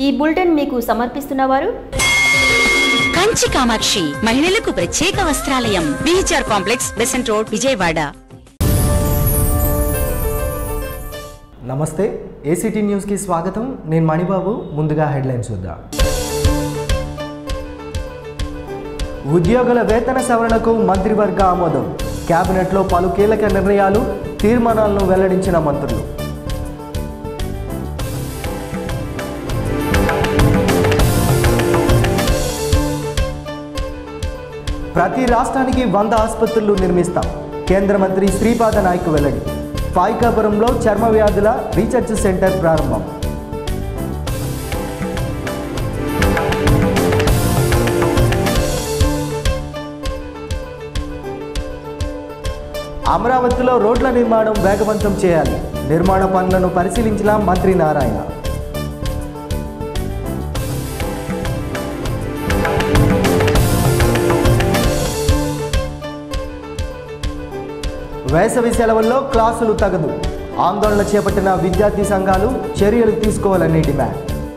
ఈ బులెటిన్ మీకు సమర్పిస్తున్నవారు కంచి కామాక్షి మహిళలకు ప్రత్యేక వస్త్రాలయం BHR complex Besant road Vijayawada నమస్తే ఏసీటీ న్యూస్కి స్వాగతం నేను మణిబాబు ముందుగా హెడ్లైన్స్ చూద్దాం ఉద్యోగుల వేతన సవరణకు మంత్రివర్గ ఆమోదం కేబినెట్లో పలు కీలక నిర్ణయాలు తీర్మానాలను వెల్లడించిన మంత్రులు ప్రతి రాష్ట్రానికి వంద ఆసుపత్రులు నిర్మిస్తాం కేంద్ర మంత్రి శ్రీపాద నాయక్ వెల్లడి ఫాయికాపురంలో చర్మ వ్యాధుల రీసెర్చ్ సెంటర్ ప్రారంభం అమరావతిలో రోడ్ల నిర్మాణం వేగవంతం చేయాలి నిర్మాణ పనులను పరిశీలించిన మంత్రి నారాయణ వేసవి సెలవుల్లో క్లాసులు తగదు ఆందోళన చేపట్టిన విద్యార్థి సంఘాలు చర్యలు తీసుకోవాలని డిమాండ్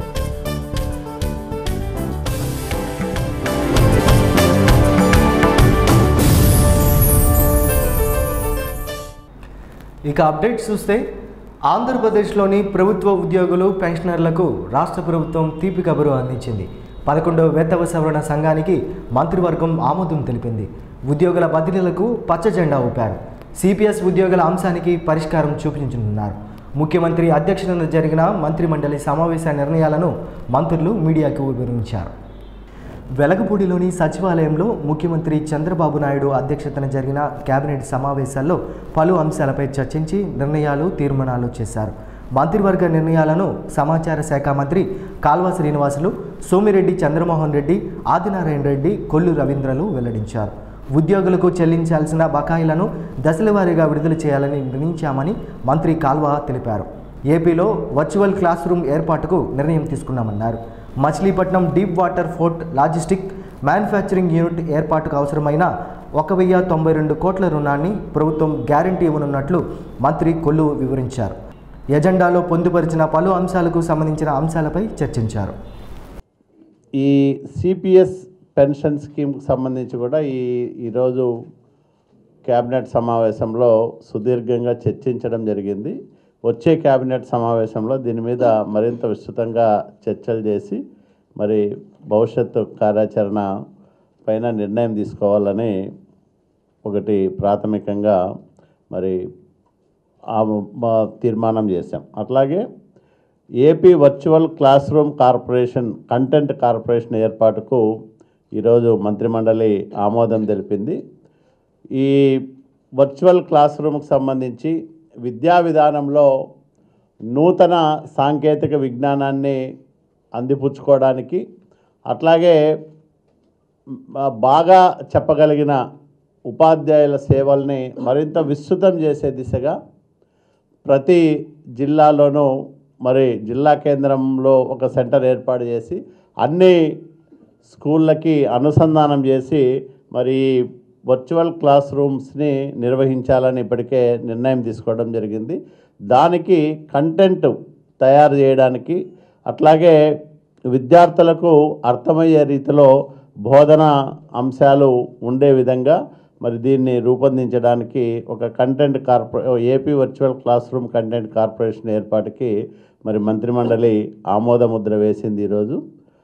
ఇక అప్డేట్స్ చూస్తే ఆంధ్రప్రదేశ్లోని ప్రభుత్వ ఉద్యోగులు పెన్షనర్లకు రాష్ట్ర ప్రభుత్వం తీపి కబురు అందించింది పదకొండవ వేతవ సవరణ సంఘానికి మంత్రివర్గం ఆమోదం తెలిపింది ఉద్యోగుల బదిలీలకు పచ్చ జెండా ఊపారు సిపిఎస్ ఉద్యోగుల అంశానికి పరిష్కారం చూపించనున్నారు ముఖ్యమంత్రి అధ్యక్షతన జరిగిన మంత్రిమండలి సమావేశ నిర్ణయాలను మంత్రులు మీడియాకు వివరించారు వెలగపూడిలోని సచివాలయంలో ముఖ్యమంత్రి చంద్రబాబు నాయుడు అధ్యక్షతన జరిగిన కేబినెట్ సమావేశాల్లో పలు అంశాలపై చర్చించి నిర్ణయాలు తీర్మానాలు చేశారు మంత్రివర్గ నిర్ణయాలను సమాచార శాఖ మంత్రి కాల్వ శ్రీనివాసులు సోమిరెడ్డి చంద్రమోహన్ రెడ్డి ఆదినారాయణ రెడ్డి కొల్లు రవీంద్రలు వెల్లడించారు ఉద్యోగులకు చెల్లించాల్సిన బకాయిలను దశలవారీగా విడుదల చేయాలని నిర్ణయించామని మంత్రి కాల్వ తెలిపారు ఏపీలో వర్చువల్ క్లాస్ రూమ్ ఏర్పాటుకు నిర్ణయం తీసుకున్నామన్నారు Machilipatnam deep water port logistic manufacturing unit ఏర్పాటుకు అవసరమైన ఒక వెయ్యి తొంభై రెండు కోట్ల రుణాన్ని ప్రభుత్వం గ్యారంటీ ఇవ్వనున్నట్లు మంత్రి కొల్లు వివరించారు ఎజెండాలో పొందుపరిచిన పలు అంశాలకు సంబంధించిన అంశాలపై చర్చించారు ఈ సిపిఎస్ పెన్షన్ స్కీమ్కి సంబంధించి కూడా ఈ ఈరోజు క్యాబినెట్ సమావేశంలో సుదీర్ఘంగా చర్చించడం జరిగింది వచ్చే క్యాబినెట్ సమావేశంలో దీని మీద మరింత విస్తృతంగా చర్చలు చేసి మరి భవిష్యత్తు కార్యాచరణ పైన నిర్ణయం తీసుకోవాలని ఒకటి ప్రాథమికంగా మరి ఆ మా తీర్మానం చేశాం అట్లాగే AP virtual class room corporation content corporation ఏర్పాటుకు ఈరోజు మంత్రిమండలి ఆమోదం తెలిపింది ఈ వర్చువల్ క్లాస్ రూమ్కి సంబంధించి విద్యా విధానంలో నూతన సాంకేతిక విజ్ఞానాన్ని అందిపుచ్చుకోవడానికి అట్లాగే మ- బాగా చెప్పగలిగిన ఉపాధ్యాయుల సేవల్ని మరింత విస్తృతం చేసే దిశగా ప్రతి జిల్లాలోనూ మరి జిల్లా కేంద్రంలో ఒక సెంటర్ ఏర్పాటు చేసి అన్ని స్కూళ్ళకి అనుసంధానం చేసి మరి వర్చువల్ క్లాస్ రూమ్స్ని నిర్వహించాలని ఇప్పటికే నిర్ణయం తీసుకోవడం జరిగింది దానికి కంటెంట్ తయారు చేయడానికి అట్లాగే విద్యార్థులకు అర్థమయ్యే రీతిలో బోధన అంశాలు ఉండే విధంగా మరి దీన్ని రూపొందించడానికి ఒక కంటెంట్ కార్పొరే AP virtual class room content corporation ఏర్పాటుకి మరి మంత్రిమండలి ఆమోద ముద్ర వేసింది ఈరోజు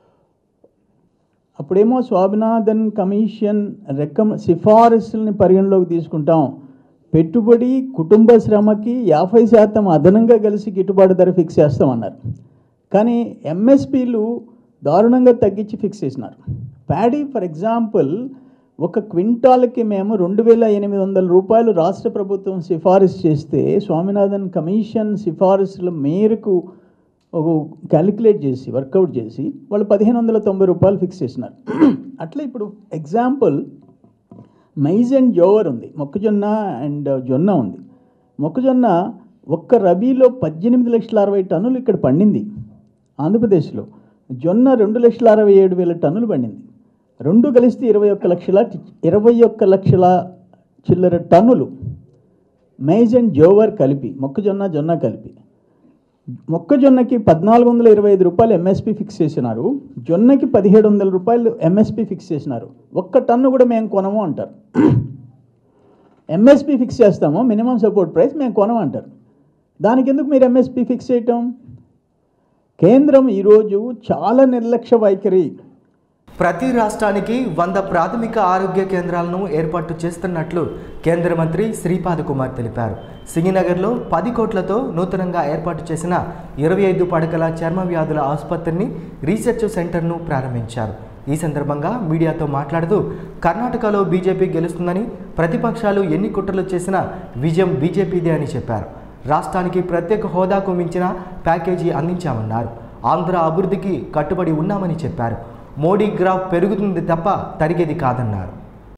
అప్పుడేమో స్వామినాథన్ కమిషన్ రెక్కం సిఫారసుల్ని పరిగణలోకి తీసుకుంటాం పెట్టుబడి కుటుంబ శ్రమకి యాభై శాతం అదనంగా కలిసి గిట్టుబాటు ధర ఫిక్స్ చేస్తామన్నారు కానీ ఎంఎస్పీలు దారుణంగా తగ్గించి ఫిక్స్ చేసినారు ప్యాడీ ఫర్ ఎగ్జాంపుల్ ఒక క్వింటాల్కి మేము రెండు వేల ఎనిమిది వందల రూపాయలు రాష్ట్ర ప్రభుత్వం సిఫారసు చేస్తే స్వామినాథన్ కమిషన్ సిఫారసుల మేరకు ఒక క్యాలిక్యులేట్ చేసి వర్కౌట్ చేసి వాళ్ళు పదిహేను వందల తొంభై రూపాయలు ఫిక్స్ చేసినారు అట్లా ఇప్పుడు ఎగ్జాంపుల్ మైజ్ అండ్ జోవర్ ఉంది మొక్కజొన్న అండ్ జొన్న ఉంది మొక్కజొన్న ఒక్క రబీలో పద్దెనిమిది లక్షల అరవై టన్నులు ఇక్కడ పండింది ఆంధ్రప్రదేశ్లో జొన్న రెండు లక్షల అరవై ఏడు వేల టన్నులు పండింది రెండు కలిస్తే ఇరవై ఒక్క లక్షల ఇరవై ఒక్క లక్షల చిల్లర టన్నులు మైజ్ అండ్ జోవర్ కలిపి మొక్కజొన్న జొన్న కలిపి మొక్కజొన్నకి పద్నాలుగు వందల ఇరవై ఐదు రూపాయలు ఎంఎస్పి ఫిక్స్ చేసినారు జొన్నకి పదిహేడు వందల రూపాయలు ఎంఎస్పి ఫిక్స్ చేసినారు ఒక్క టన్ను కూడా మేము కొనము అంటారు ఎంఎస్పి ఫిక్స్ చేస్తాము మినిమం సపోర్ట్ ప్రైస్ మేము కొనము అంటారు దానికి ఎందుకు మీరు ఎంఎస్పి ఫిక్స్ చేయటం కేంద్రం ఈరోజు చాలా నిర్లక్ష్య వైఖరి ప్రతి రాష్ట్రానికి వంద ప్రాథమిక ఆరోగ్య కేంద్రాలను ఏర్పాటు చేస్తున్నట్లు కేంద్ర మంత్రి శ్రీపాద కుమార్ తెలిపారు సింగినగర్లో పది కోట్లతో నూతనంగా ఏర్పాటు చేసిన ఇరవై ఐదు పడకల చర్మ వ్యాధుల ఆసుపత్రిని రీసెర్చ్ సెంటర్ను ప్రారంభించారు ఈ సందర్భంగా మీడియాతో మాట్లాడుతూ కర్ణాటకలో బీజేపీ గెలుస్తుందని ప్రతిపక్షాలు ఎన్ని కుట్రలు చేసినా విజయం బీజేపీదే అని చెప్పారు రాష్ట్రానికి ప్రత్యేక హోదాకు మించిన ప్యాకేజీ అందించామన్నారు ఆంధ్ర అభివృద్ధికి కట్టుబడి ఉన్నామని చెప్పారు మోడీ గ్రాఫ్ పెరుగుతుంది తప్ప తరిగేది కాదన్నారు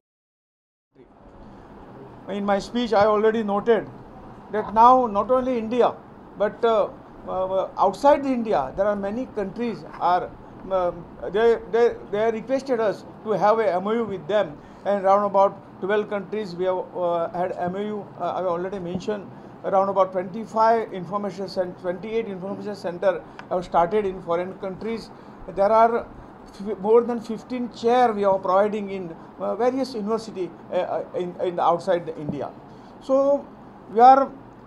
In my speech, I already noted that now not only India, but uh, uh, outside India, there are many countries are um, they, they, they requested us to have a MOU with them, and around about 12 countries we have uh, had MOU. Uh, I already mentioned around about 25 information cent- 28 information center have started in foreign countries. There are f- more than 15 chair we are providing in uh, various university uh, uh, in, in outside India. So we are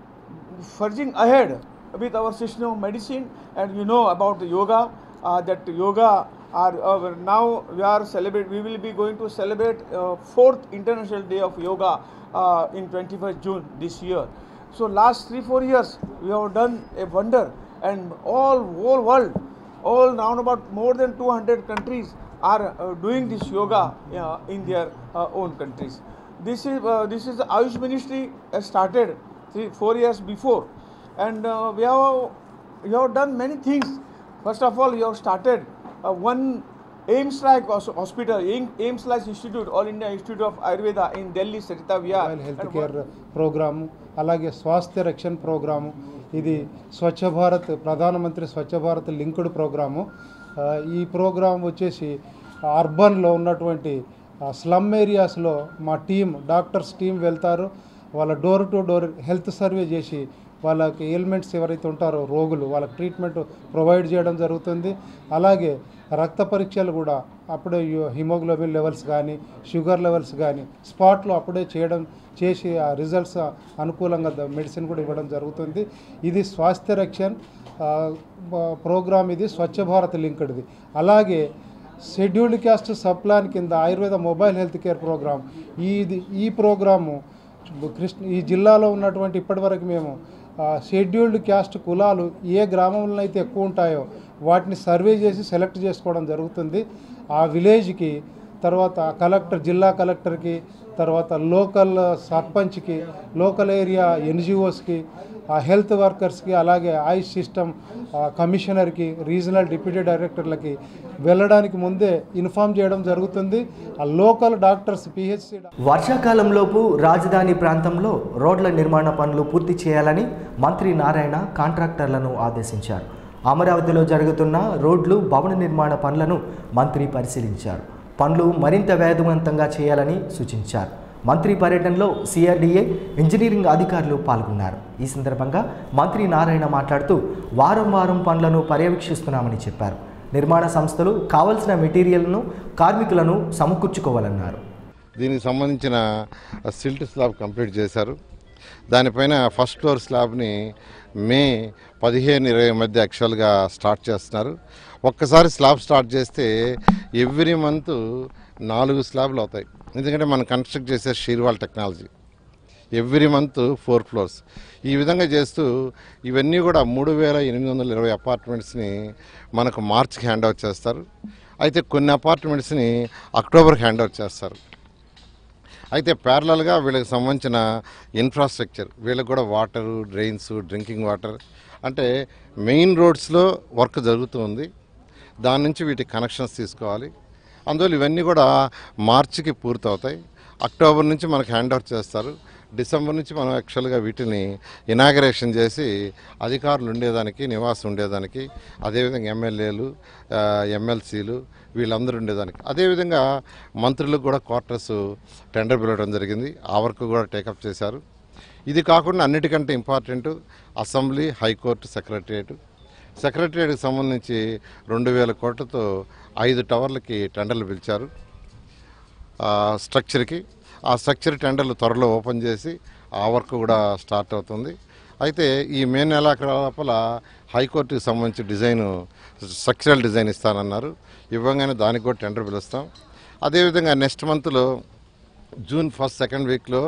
forging ahead with our system of medicine and you know about the yoga uh, that yoga are uh, now we are celebrate we will be going to celebrate uh, fourth international day of yoga uh, in 21st June this year so last 3 4 years we have done a wonder and all whole world all round about more than 200 countries are uh, doing this yoga uh, in their uh, own countries this is uh, this is the ayush ministry has started three four years before and uh, we have we have done many things first of all we have started uh, one AIMS like hos- hospital AIM- AIMS like institute all india institute of ayurveda in delhi sarita vihar mobile health and care programme అలాగే స్వాస్థ్య రక్షణ programme ఇది స్వచ్ఛ భారత్ ప్రధానమంత్రి స్వచ్ఛ Bharat linked programme ఆ, ఈ programme వచ్చేసి అర్బన్లో ఉన్నటువంటి స్లమ్ ఏరియాస్లో మా టీం డాక్టర్స్ టీం వెళ్తారు వాళ్ళ door to door health survey చేసి వాళ్ళకి ఎలిమెంట్స్ ఎవరైతే ఉంటారో రోగులు వాళ్ళకి ట్రీట్మెంట్ ప్రొవైడ్ చేయడం జరుగుతుంది అలాగే రక్త పరీక్షలు కూడా అప్పుడే యు- హిమోగ్లోబిన్ లెవెల్స్ కానీ షుగర్ లెవెల్స్ కానీ స్పాట్లో అప్పుడే చేయడం చేసి ఆ రిజల్ట్స్ అనుకూలంగా ద- మెడిసిన్ కూడా ఇవ్వడం జరుగుతుంది ఇది స్వాస్థ్య రక్షణ ఆ, బ- ప్రోగ్రామ్ ఇది స్వచ్ఛ భారత్ లింక్డ్ది అలాగే షెడ్యూల్డ్ క్యాస్ట్ సబ్ ప్లాన్ కింద Ayurveda mobile health care programme ఇది ఈ ప్రోగ్రాము కృష్ణ ఈ జిల్లాలో ఉన్నటువంటి ఇప్పటివరకు మేము ఆ, షెడ్యూల్డ్ క్యాస్ట్ కులాలు ఏ గ్రామంలో అయితే ఎక్కువ ఉంటాయో వాటిని సర్వే చేసి సెలెక్ట్ చేసుకోవడం జరుగుతుంది ఆ విలేజ్కి తర్వాత కలెక్టర్ జిల్లా కలెక్టర్కి తర్వాత లోకల్ సర్పంచ్కి లోకల్ ఏరియా ఎన్జిఓస్కి ఆ హెల్త్ వర్కర్స్కి అలాగే ఆయుష్ సిస్టమ్ కమిషనర్కి రీజనల్ డిప్యూటీ డైరెక్టర్లకి వెళ్ళడానికి ముందే ఇన్ఫామ్ చేయడం జరుగుతుంది ఆ లోకల్ డాక్టర్స్ పిహెచ్సి వర్షాకాలంలోపు రాజధాని ప్రాంతంలో రోడ్ల నిర్మాణ పనులు పూర్తి చేయాలని మంత్రి నారాయణ కాంట్రాక్టర్లను ఆదేశించారు అమరావతిలో జరుగుతున్న రోడ్లు భవన నిర్మాణ పనులను మంత్రి పరిశీలించారు పనులు మరింత వేగవంతంగా చేయాలని సూచించారు మంత్రి పర్యటనలో సిఆర్డీఏ ఇంజనీరింగ్ అధికారులు పాల్గొన్నారు ఈ సందర్భంగా మంత్రి నారాయణ మాట్లాడుతూ వారం వారం పనులను పర్యవేక్షిస్తున్నామని చెప్పారు నిర్మాణ సంస్థలు కావలసిన మెటీరియల్ను కార్మికులను సమకూర్చుకోవాలన్నారు దీనికి సంబంధించిన సిల్ట్ స్లాబ్ కంప్లీట్ చేశారు దానిపైన ఫస్ట్ ఫ్లోర్ స్లాబ్ని మే పదిహేను ఇరవై మధ్య యాక్చువల్గా స్టార్ట్ చేస్తున్నారు ఒక్కసారి స్లాబ్ స్టార్ట్ చేస్తే ఎవ్రీ మంత్ నాలుగు స్లాబ్లు అవుతాయి ఎందుకంటే మనం కన్స్ట్రక్ట్ చేసే shear wall technology every month four floors ఈ విధంగా చేస్తూ ఇవన్నీ కూడా మూడు వేల ఎనిమిది వందల ఇరవై అపార్ట్మెంట్స్ని మనకు మార్చ్కి హ్యాండ్ ఓవర్ చేస్తారు అయితే కొన్ని అపార్ట్మెంట్స్ని అక్టోబర్కి హ్యాండ్ ఓవర్ చేస్తారు అయితే ప్యారలల్గా వీళ్ళకి సంబంధించిన ఇన్ఫ్రాస్ట్రక్చర్ వీళ్ళకి కూడా వాటరు డ్రైన్స్ డ్రింకింగ్ వాటర్ అంటే మెయిన్ రోడ్స్లో వర్క్ జరుగుతూ ఉంది దాని నుంచి వీటికి కనెక్షన్స్ తీసుకోవాలి అందువల్ల ఇవన్నీ కూడా మార్చికి పూర్తవుతాయి అక్టోబర్ నుంచి మనకు హ్యాండ్ ఓవర్ చేస్తారు డిసెంబర్ నుంచి మనం యాక్చువల్గా వీటిని ఇనాగరేషన్ చేసి అధికారులు ఉండేదానికి నివాసం ఉండేదానికి అదేవిధంగా ఎమ్మెల్యేలు ఎమ్మెల్సీలు వీళ్ళందరూ ఉండేదానికి అదేవిధంగా మంత్రులకు కూడా క్వార్టర్స్ టెండర్ పిలవడం జరిగింది ఆ వర్క్ కూడా టేకప్ చేశారు ఇది కాకుండా అన్నిటికంటే ఇంపార్టెంట్ అసెంబ్లీ హైకోర్టు సెక్రటరియట్ సెక్రటరియట్కి సంబంధించి రెండు వేల కోట్లతో ఐదు టవర్లకి టెండర్లు పిలిచారు ఆ స్ట్రక్చర్కి ఆ స్ట్రక్చర్ టెండర్లు త్వరలో ఓపెన్ చేసి ఆ వర్క్ కూడా స్టార్ట్ అవుతుంది అయితే ఈ మే నెల లోపల హైకోర్టుకి సంబంధించి డిజైన్ స్ట్రక్చరల్ డిజైన్ ఇస్తానన్నారు ఇవ్వగానే దానికి కూడా టెండర్ పిలుస్తాం అదేవిధంగా నెక్స్ట్ మంత్లో జూన్ ఫస్ట్ సెకండ్ వీక్లో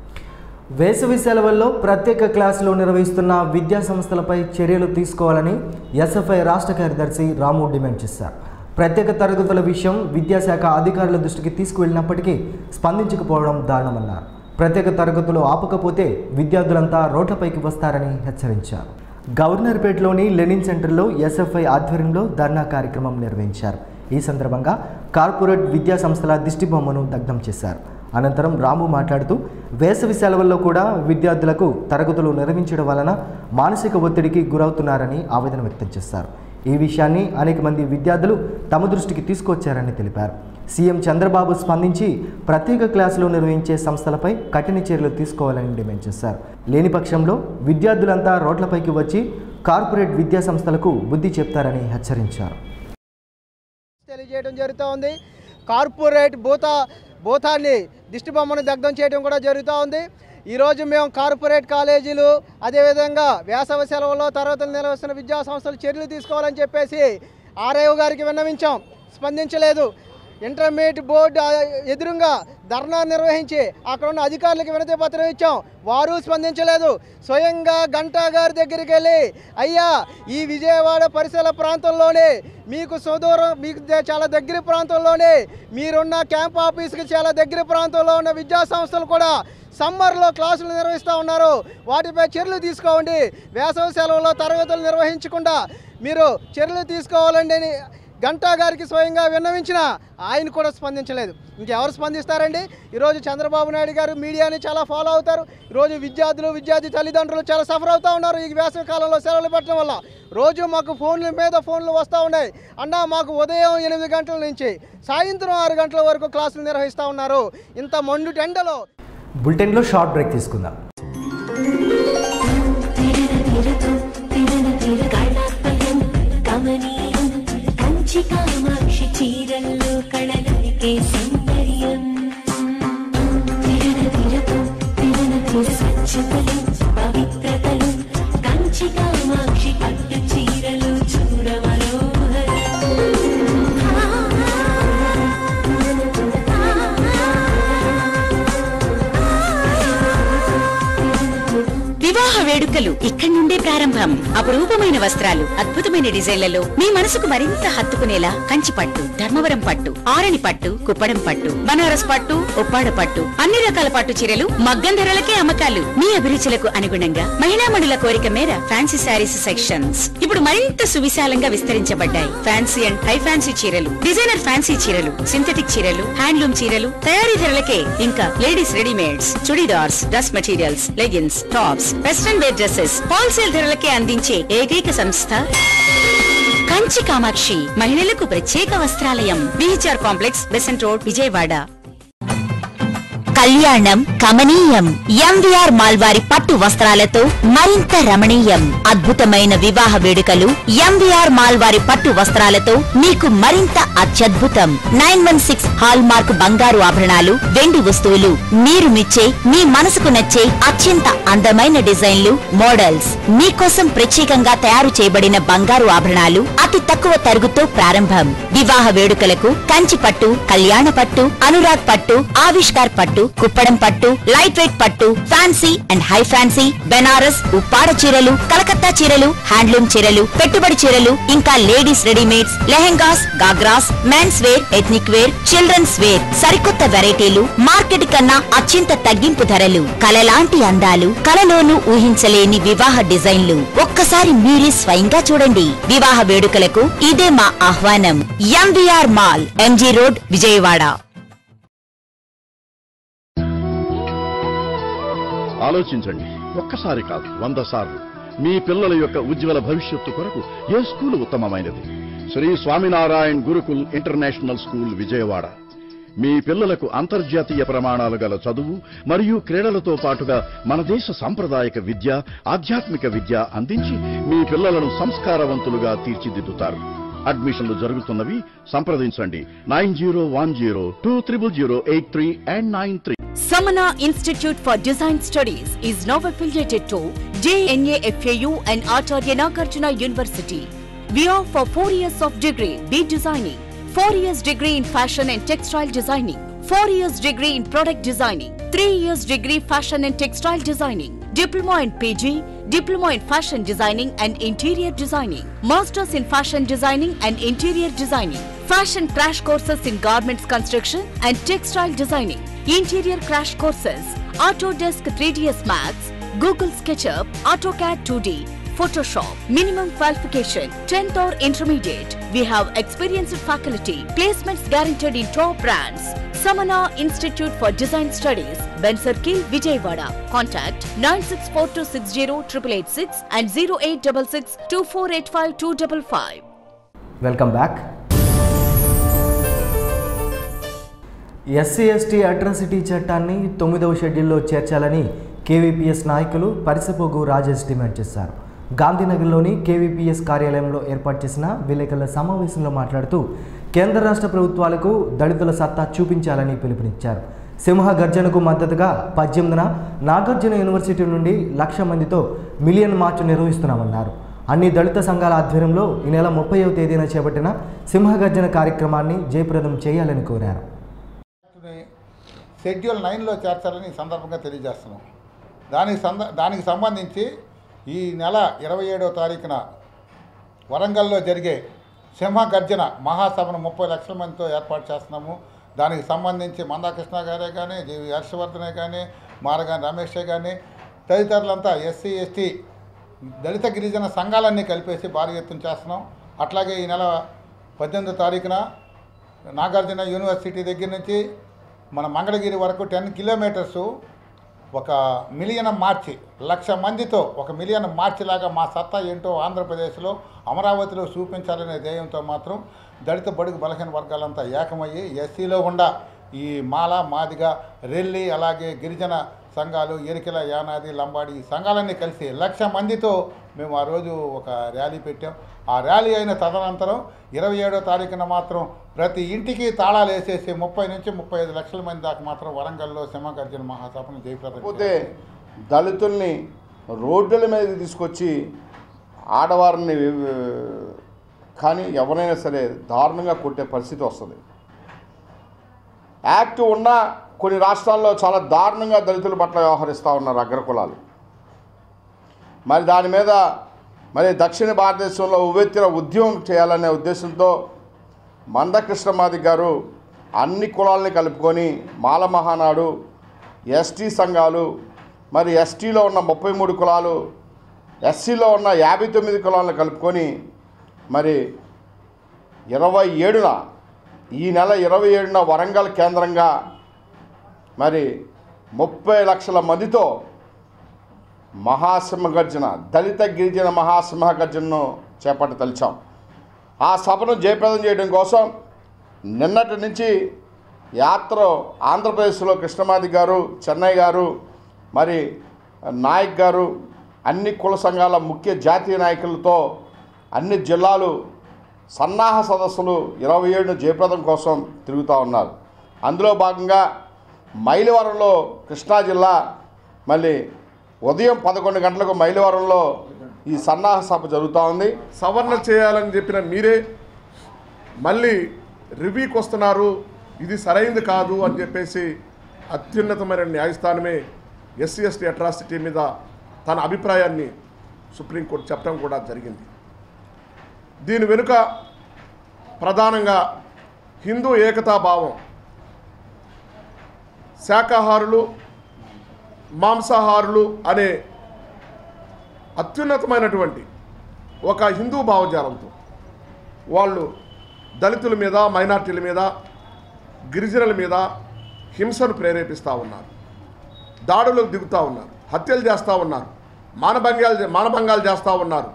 వేసవి సెలవుల్లో ప్రత్యేక క్లాసులు నిర్వహిస్తున్న విద్యా సంస్థలపై చర్యలు తీసుకోవాలని ఎస్ఎఫ్ఐ రాష్ట్ర కార్యదర్శి రాము డిమాండ్ చేశారు ప్రత్యేక తరగతుల విషయం విద్యాశాఖ అధికారుల దృష్టికి తీసుకువెళ్ళినప్పటికీ స్పందించకపోవడం దారుణమన్నారు ప్రత్యేక తరగతులు ఆపకపోతే విద్యార్థులంతా రోడ్లపైకి వస్తారని హెచ్చరించారు గవర్నర్పేటలోని లెనిన్ సెంటర్లో ఎస్ఎఫ్ఐ ఆధ్వర్యంలో ధర్నా కార్యక్రమం నిర్వహించారు ఈ సందర్భంగా కార్పొరేట్ విద్యా సంస్థల దిష్టిబొమ్మను దగ్ధం చేశారు అనంతరం రాము మాట్లాడుతూ వేసవి సెలవుల్లో కూడా విద్యార్థులకు తరగతులు నిర్వహించడం వలన మానసిక ఒత్తిడికి గురవుతున్నారని ఆవేదన వ్యక్తం చేశారు ఈ విషయాన్ని అనేక మంది విద్యార్థులు తమ దృష్టికి తీసుకొచ్చారని తెలిపారు సీఎం చంద్రబాబు స్పందించి ప్రత్యేక క్లాసులు నిర్వహించే సంస్థలపై కఠిన చర్యలు తీసుకోవాలని డిమాండ్ చేశారు లేని పక్షంలో విద్యార్థులంతా రోడ్లపైకి వచ్చి కార్పొరేట్ విద్యా సంస్థలకు బుద్ధి చెప్తారని హెచ్చరించారు తెలియజేయడం జరుగుతూ ఉంది కార్పొరేట్ భూత భూతాన్ని దిష్టిబొమ్మను దగ్ధం చేయడం కూడా జరుగుతూ ఉంది ఈరోజు మేము కార్పొరేట్ కాలేజీలు అదేవిధంగా వేసవి సెలవుల్లో తరగతులు నిర్వహిస్తున్న విద్యా సంస్థలు చర్యలు తీసుకోవాలని చెప్పేసి ఆర్ఐఓ గారికి విన్నవించాం స్పందించలేదు ఇంటర్మీడియట్ బోర్డు ఆ, ఎదురుగా ధర్నా నిర్వహించి అక్కడ ఉన్న అధికారులకు వినతి పత్రం ఇచ్చాం వారు స్పందించలేదు స్వయంగా గంటా గారి దగ్గరికి వెళ్ళి అయ్యా ఈ విజయవాడ పరిసర ప్రాంతంలోనే మీకు సుదూరం మీకు ద- చాలా దగ్గర ప్రాంతంలోనే మీరున్న క్యాంప్ ఆఫీస్కి చాలా దగ్గర ప్రాంతంలో ఉన్న విద్యా సంస్థలు కూడా సమ్మర్లో క్లాసులు నిర్వహిస్తూ ఉన్నారు వాటిపై చర్యలు తీసుకోండి వేసవి సెలవుల్లో తరగతులు నిర్వహించకుండా మీరు చర్యలు తీసుకోవాలండి అని గంటా గారికి స్వయంగా విన్నవించిన ఆయన కూడా స్పందించలేదు ఇంకెవరు స్పందిస్తారండి ఈరోజు చంద్రబాబు నాయుడు గారు మీడియాని చాలా ఫాలో అవుతారు ఈరోజు విద్యార్థులు విద్యార్థి తల్లిదండ్రులు చాలా సఫర్ అవుతూ ఉన్నారు ఈ వేసవి కాలంలో సెలవులు పెట్టడం వల్ల రోజు మాకు ఫోన్ల మీద ఫోన్లు వస్తూ ఉన్నాయి అన్న మాకు ఉదయం ఎనిమిది గంటల నుంచి సాయంత్రం ఆరు గంటల వరకు క్లాసులు నిర్వహిస్తూ ఉన్నారు ఇంత మండు టెండలో బులెటిన్లో షార్ట్ బ్రేక్ తీసుకుందాం కమనీయం కంచి కామాక్షి చీరల్లో కళలరికే సౌందర్యం తిరగ తిరగ తిరగ స్వచ్ఛతలు పవిత్రతలు కంచి కామాక్షి పట్టు చీరలు వివాహ వేడుకలు ఇక్కడి నుండే ప్రారంభం అపురూపమైన వస్త్రాలు అద్భుతమైన డిజైన్లలో మీ మనసుకు మరింత హత్తుకునేలా కంచి పట్టు ధర్మవరం పట్టు ఆరణి పట్టు కుప్పడం పట్టు బనారస్ పట్టు ఉప్పాడ పట్టు అన్ని రకాల పట్టు చీరలు మగ్గం ధరలకే అమ్మకాలు మీ అభిరుచులకు అనుగుణంగా మహిళామణుల కోరిక మేర ఫ్యాన్సీ శారీస్ సెక్షన్స్ ఇప్పుడు మరింత సువిశాలంగా విస్తరించబడ్డాయి ఫ్యాన్సీ అండ్ హై ఫ్యాన్సీ చీరలు డిజైనర్ ఫ్యాన్సీ చీరలు సింథటిక్ చీరలు హ్యాండ్లూమ్ చీరలు తయారీ ధరలకే ఇంకా ladies readymades churidars dress materials leggings tops western wear dresses wholesale ధరలకే అందించే ఏకైక సంస్థ కంచి కామాక్షి మహిళలకు ప్రత్యేక వస్త్రాలయం BHR complex Besant road Vijayawada కళ్యాణం కమనీయం ఎంవిఆర్ మాల్వారి పట్టు వస్త్రాలతో మరింత రమణీయం అద్భుతమైన వివాహ వేడుకలు ఎంవిఆర్ మాల్వారి పట్టు వస్త్రాలతో మీకు మరింత అత్యద్భుతం nine one six hallmark బంగారు ఆభరణాలు వెండి వస్తువులు మీరు మెచ్చే మీ మనసుకు నచ్చే అత్యంత అందమైన డిజైన్లు మోడల్స్ మీకోసం ప్రత్యేకంగా తయారు చేయబడిన బంగారు ఆభరణాలు అతి తక్కువ తరుగుతో ప్రారంభం వివాహ వేడుకలకు కంచి పట్టు కళ్యాణ పట్టు అనురాగ్ పట్టు ఆవిష్కార్ పట్టు కుప్పడం పట్టు లైట్ వెయిట్ పట్టు fancy and high fancy Banaras Uppada చీరలు కలకత్తా చీరలు హ్యాండ్లూమ్ చీరలు పెట్టుబడి చీరలు ఇంకా ladies readymades lehengas ghagras men's wear ethnic wear children's wear సరికొత్త వెరైటీలు మార్కెట్ కన్నా అత్యంత తగ్గింపు ధరలు కలలాంటి అందాలు కలలోనూ ఊహించలేని వివాహ డిజైన్లు ఒక్కసారి మీరే స్వయంగా చూడండి వివాహ వేడుకలకు ఇదే మా ఆహ్వానం MVR mall MG road Vijayawada ఆలోచించండి ఒక్కసారి కాదు వంద సార్లు మీ పిల్లల యొక్క ఉజ్వల భవిష్యత్తు కొరకు ఏ స్కూల్ ఉత్తమమైనది శ్రీ స్వామినారాయణ్ గురుకుల్ ఇంటర్నేషనల్ స్కూల్ విజయవాడ మీ పిల్లలకు అంతర్జాతీయ ప్రమాణాలు గల చదువు మరియు క్రీడలతో పాటుగా మన దేశ సాంప్రదాయక విద్య ఆధ్యాత్మిక విద్య అందించి మీ పిల్లలను సంస్కారవంతులుగా తీర్చిదిద్దుతారు అడ్మిషన్లు జరుగుతున్నవి సంప్రదించండి nine zero one zero two triple zero eight three and nine three Samana Institute for Design Studies is now affiliated to JNAFAU and Acharya Nagarjuna University. We offer 4 years of degree B Designing, 4 years degree in Fashion and Textile Designing, 4 years degree in Product Designing, 3 years degree Fashion and Textile Designing, Diploma in PG, Diploma in Fashion Designing and Interior Designing, Masters in Fashion Designing and Interior Designing, Fashion Crash Courses in Garments Construction and Textile Designing, Interior Crash Courses, Autodesk 3ds Max, Google SketchUp, AutoCAD 2D, Photoshop, minimum qualification, 10th or intermediate. We have experienced faculty, placements guaranteed in top brands. Samana Institute for Design Studies, Ben Circle, Vijayawada. Contact 964260 and 0866 2485 255. Welcome back SC ST atrocity చట్టాన్ని తొమ్మిదవ షెడ్యూల్లో చేర్చాలని KVPS నాయకులు పరిసపోగు Rajesh demand చేశారు గాంధీనగర్లోని KVPS కార్యాలయంలో ఏర్పాటు చేసిన విలేకరుల సమావేశంలో మాట్లాడుతూ కేంద్ర రాష్ట్ర ప్రభుత్వాలకు దళితుల సత్తా చూపించాలని పిలుపునిచ్చారు సింహ గర్జనకు మద్దతుగా పద్దెనిమిదిన నాగార్జున యూనివర్సిటీ నుండి లక్ష మందితో మిలియన్ మార్చ్ నిర్వహిస్తున్నామన్నారు అన్ని దళిత సంఘాల ఆధ్వర్యంలో ఈ నెల ముప్పైవ తేదీన చేపట్టిన సింహగర్జన కార్యక్రమాన్ని జయప్రదం చేయాలని కోరారు షెడ్యూల్ నైన్లో చేర్చాలని ఈ సందర్భంగా తెలియజేస్తున్నాం దానికి సంద దానికి సంబంధించి ఈ నెల ఇరవై ఏడవ తారీఖున వరంగల్లో జరిగే సింహ గర్జన మహాసభను ముప్పై లక్షల మందితో ఏర్పాటు చేస్తున్నాము దానికి సంబంధించి మందాకృష్ణ గారే కానీ జీవి హర్షవర్ధనే కానీ మారగాని రమేషే కానీ తదితరులంతా ఎస్సీ ఎస్టీ దళిత గిరిజన సంఘాలన్నీ కలిపేసి భారీ ఎత్తున చేస్తున్నాం అట్లాగే ఈ నెల పద్దెనిమిదో తారీఖున నాగార్జున యూనివర్సిటీ దగ్గర నుంచి మన మంగళగిరి వరకు టెన్ కిలోమీటర్సు ఒక మిలియన్ మార్చి లక్ష మందితో ఒక మిలియన్ మార్చి లాగా మా సత్తా ఏంటో ఆంధ్రప్రదేశ్లో అమరావతిలో చూపించాలనే ధ్యేయంతో మాత్రం దళిత బడుగు బలహీన వర్గాలంతా ఏకమయ్యి ఎస్సీలో ఉండ ఈ మాల మాదిగ రెల్లి అలాగే గిరిజన సంఘాలు ఎరికెల యానాది లంబాడి ఈ సంఘాలన్నీ కలిసి లక్ష మందితో మేము ఆ రోజు ఒక ర్యాలీ పెట్టాం ఆ ర్యాలీ అయిన తదనంతరం ఇరవై ఏడో తారీఖున మాత్రం ప్రతి ఇంటికి తాళాలు వేసేసి ముప్పై నుంచి ముప్పై ఐదు లక్షల మంది దాకా మాత్రం వరంగల్లో సింహగర్జన మహాసభను జయప్రదం కాకపోతే దళితుల్ని రోడ్ల మీద తీసుకొచ్చి ఆడవారిని ఆ, కానీ ఎవరైనా సరే దారుణంగా కొట్టే పరిస్థితి వస్తుంది యాక్ట్ ఉన్నా కొన్ని రాష్ట్రాల్లో చాలా దారుణంగా దళితుల పట్ల వ్యవహరిస్తూ ఉన్నారు అగ్రకులాలు మరి దాని మీద మరి దక్షిణ భారతదేశంలో ఉవ్వెత్తిన ఉద్యమం చేయాలనే ఉద్దేశంతో మందకృష్ణమాది గారు అన్ని కులాలని కలుపుకొని మాల మహానాడు ఎస్టీ సంఘాలు మరి ఎస్టీలో ఉన్న ముప్పై మూడు కులాలు ఎస్సీలో ఉన్న యాభై తొమ్మిది కులాలను కలుపుకొని మరి ఇరవై ఏడున ఈ నెల ఇరవై ఏడున వరంగల్ కేంద్రంగా మరి ముప్పై లక్షల మందితో మహాసింహగర్జన దళిత గిరిజన మహాసింహగర్జనను చేపట్టదలిచాం ఆ సభను జయప్రదం చేయడం కోసం నిన్నటి నుంచి యాత్ర ఆంధ్రప్రదేశ్లో కృష్ణమాది గారు చెన్నై గారు మరి నాయక్ గారు అన్ని కుల సంఘాల ముఖ్య జాతీయ నాయకులతో అన్ని జిల్లాలు సన్నాహ సదస్సులు ఇరవై ఏడు జయప్రదం కోసం తిరుగుతూ ఉన్నారు అందులో భాగంగా మైలవరంలో కృష్ణా జిల్లా మళ్ళీ ఉదయం పదకొండు గంటలకు మైలవరంలో ఈ సన్నాహ సభ జరుగుతూ ఉంది సవరణ చేయాలని చెప్పిన మీరే మళ్ళీ రివ్యూకి వస్తున్నారు ఇది సరైంది కాదు అని చెప్పేసి అత్యున్నతమైన న్యాయస్థానమే ఎస్సీ ఎస్టీ అట్రాసిటీ మీద తన అభిప్రాయాన్ని సుప్రీంకోర్టు చెప్పడం కూడా జరిగింది దీని వెనుక ప్రధానంగా హిందూ ఏకతా భావం శాకాహారులు మాంసాహారులు అనే అత్యున్నతమైనటువంటి ఒక హిందూ భావజాలంతో వాళ్ళు దళితుల మీద మైనార్టీల మీద గిరిజనుల మీద హింసను ప్రేరేపిస్తూ ఉన్నారు దాడులకు దిగుతూ ఉన్నారు హత్యలు చేస్తూ ఉన్నారు మానభంగాలు మానభంగాలు చేస్తూ ఉన్నారు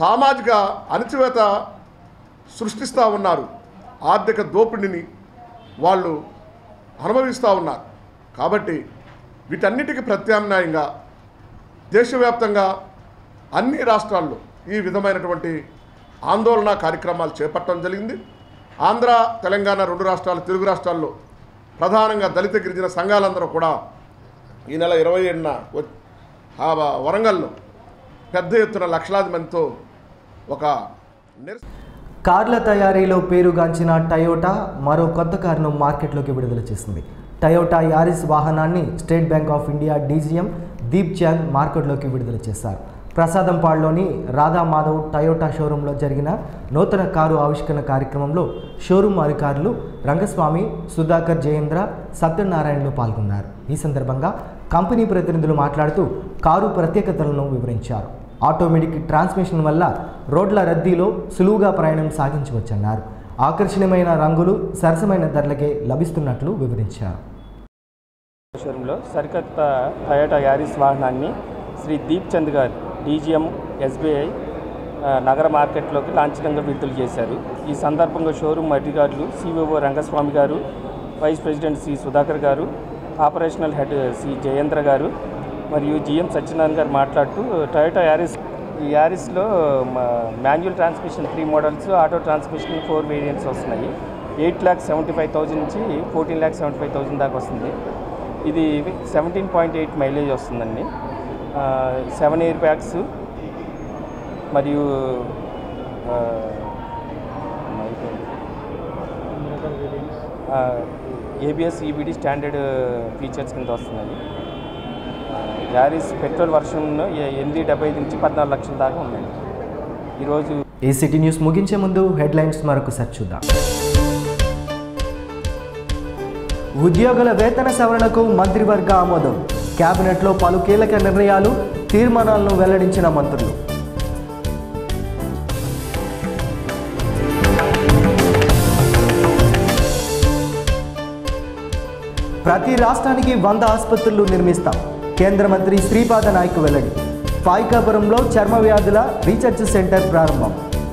సామాజిక అణచివేత సృష్టిస్తూ ఉన్నారు ఆర్థిక దోపిడీని వాళ్ళు అనుభవిస్తూ ఉన్నారు కాబట్టి వీటన్నిటికీ ప్రత్యామ్నాయంగా దేశవ్యాప్తంగా అన్ని రాష్ట్రాల్లో ఈ విధమైనటువంటి ఆందోళన కార్యక్రమాలు చేపట్టడం జరిగింది ఆంధ్ర తెలంగాణ రెండు రాష్ట్రాలు తెలుగు రాష్ట్రాల్లో ప్రధానంగా దళిత గిరిజన సంఘాలందరూ కూడా ఈ నెల ఇరవై ఏడున వ- ఆ వరంగల్లో పెద్ద ఎత్తున లక్షలాది మందితో ఒక నిరసన కార్ల తయారీలో పేరుగాంచిన టయోటా మరో కొత్త కారును మార్కెట్లోకి విడుదల చేసింది టయోటా యారిస్ వాహనాన్ని State Bank of India DGM Deep Chand మార్కెట్లోకి విడుదల చేశారు ప్రసాదంపాడులోని రాధా మాధవ్ టయోటా షోరూంలో జరిగిన నూతన కారు ఆవిష్కరణ కార్యక్రమంలో షోరూం అధికారులు రంగస్వామి సుధాకర్ జయేంద్ర సత్యనారాయణలు పాల్గొన్నారు ఈ సందర్భంగా కంపెనీ ప్రతినిధులు మాట్లాడుతూ కారు ప్రత్యేకతలను వివరించారు ఆటోమేటిక్ ట్రాన్స్మిషన్ వల్ల రోడ్ల రద్దీలో సులువుగా ప్రయాణం సాగించవచ్చన్నారు ఆకర్షణీయమైన రంగులు సరసమైన ధరలకే లభిస్తున్నట్లు వివరించారు షోరూంలో సరికొత్త టయోటా యారిస్ వాహనాన్ని శ్రీ దీప్ చంద్ గారు డీజీఎం ఎస్బీఐ ఆ, నగర మార్కెట్లోకి లాంఛనంగా విడుదల చేశారు ఈ సందర్భంగా షోరూమ్ అధికారులు సిఓఓ రంగస్వామి గారు వైస్ ప్రెసిడెంట్ సి సుధాకర్ గారు ఆపరేషనల్ హెడ్ సి జయేంద్ర గారు మరియు జిఎం సత్యనారాయణ గారు మాట్లాడుతూ టయోటా యారిస్ ఈ యారిస్లో manual transmission three models auto transmission four variants వస్తున్నాయి eight lakh seventy five thousand నుంచి fourteen lakh seventy five thousand దాకా వస్తుంది ఇది సెవెంటీన్ పాయింట్ ఎయిట్ మైలేజ్ వస్తుందండి సెవెన్ ఇయర్ బ్యాగ్స్ మరియు ఆ, ఆ, ఏబిఎస్ ఈబిడి స్టాండర్డ్ ఫీచర్స్ కింద వస్తున్నాయి ఆ, యారిస్ పెట్రోల్ వర్షన్ ఎనిమిది డెబ్బై ఐదు నుంచి పద్నాలుగు లక్షల దాకా ఉన్నాయి ఈరోజు ఈ సిటీ న్యూస్ ముగించే ముందు హెడ్లైన్స్ మరొకసారి చూద్దాం ఉద్యోగుల వేతన సవరణకు మంత్రివర్గ ఆమోదం కేబినెట్లో పలు కీలక నిర్ణయాలు తీర్మానాలను వెల్లడించిన మంత్రులు ప్రతి రాష్ట్రానికి వంద ఆసుపత్రులు నిర్మిస్తాం కేంద్ర మంత్రి శ్రీపాద నాయక్ వెల్లడి ఫాయికాపురంలో చర్మ వ్యాధుల రీసెర్చ్ సెంటర్ ప్రారంభం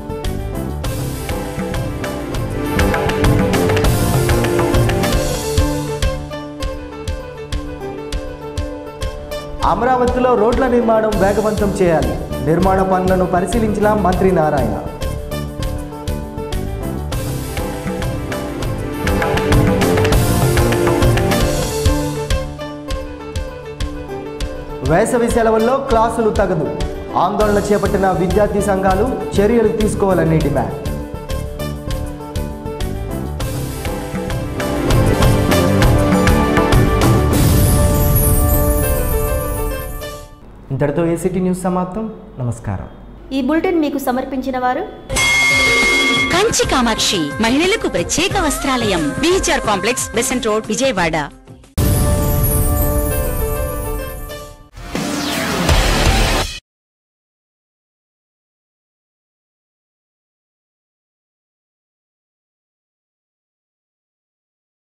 అమరావతిలో రోడ్ల నిర్మాణం వేగవంతం చేయాలి నిర్మాణ పనులను పరిశీలించిన మంత్రి నారాయణ వేసవి సెలవుల్లో క్లాసులు తగదు ఆందోళన చేపట్టిన విద్యార్థి సంఘాలు చర్యలు తీసుకోవాలని డిమాండ్ ఇంతటితో ఏసీటీ న్యూస్ సమాప్తం నమస్కారం ఈ బులెటిన్ మీకు సమర్పించిన వారు కంచి కామాక్షి మహిళలకు ప్రత్యేక వస్త్రాలయం BHR complex Besant road Vijayawada